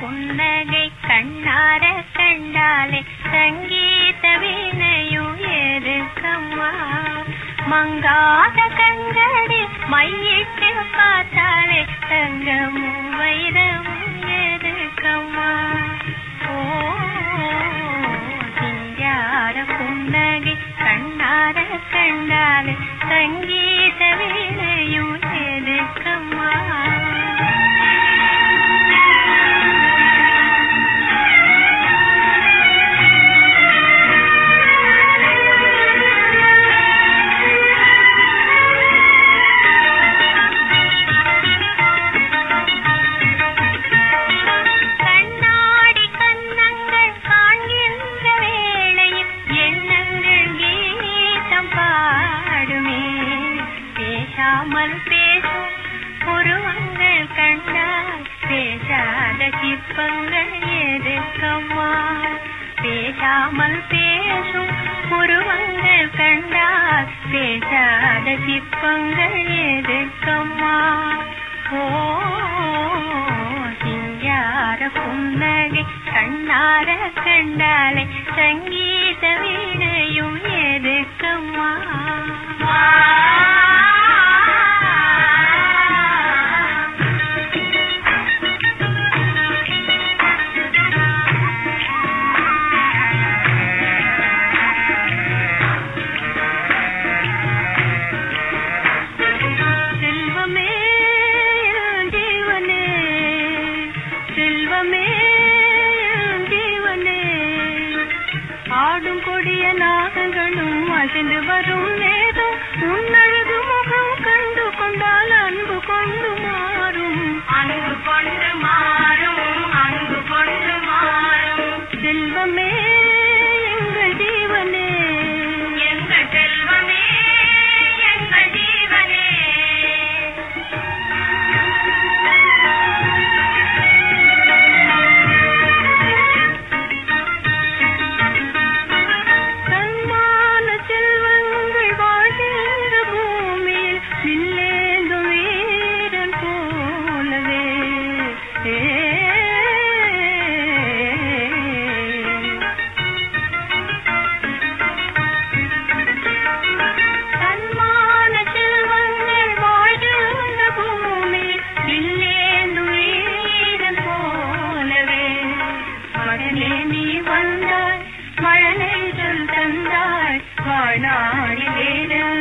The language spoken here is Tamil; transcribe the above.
புன்னகை கண்ணார கண்டாலே சங்கீத வீணையும் எதுக்கம்மா மங்காத கண்களில் மையிட்டு பார்த்தாலே தங்கமும் வைரமும் எதுக்கம்மா ஓ சிங்கார புன்னகை கண்ணார கண்டாலே சங்கீத வீணையும் எதுக்கம்மா கண்ணாடி கன்னங்கள் காண்கின்ற வேளையில் எண்ணங்கள் கீதம் பாடுமே பேசாமல் பேசும் உருவங்கள் கண்டால் பேசாத சிற்பங்கள் எதுக்கம்மா பேசாமல் பேசும் உருவங்கள் கண்டால் பேசாத சிற்பங்கள் எதுக்கம்மா ஓ சிங்கார புன்னகை கண்ணார கண்டாலே சங்கீத வீணையும் எதுக்கம்மா செல்வமே என் ஜீவனே செல்வமே என் ஜீவனே ஆடும் கொடிய நாகங்களும் அசைந்து வரும் நேரம் உன்னழகு முகம் கண்டு கொண்டால் அன்பு கொண்டு மாறும் அன்பு கொண்டு மாறும் அன்பு கொண்டு மாறும் செல்வமே எங்கள் ஜீவனே எங்கள் செல்வமே எங்கள் ஜீவனே தன்மான செல்வங்கள் வாழ்கின்ற பூமியில் வில்லேந்தும் வீரன் போலவே ஏ தன்மான செல்வங்கள் வாழ்கின்ற பூமியில் வில்லேந்தும் வீரன் போலவே மகனே நீ வந்தாய் மழலை சொல் தந்தாய் வாழ்நாளில்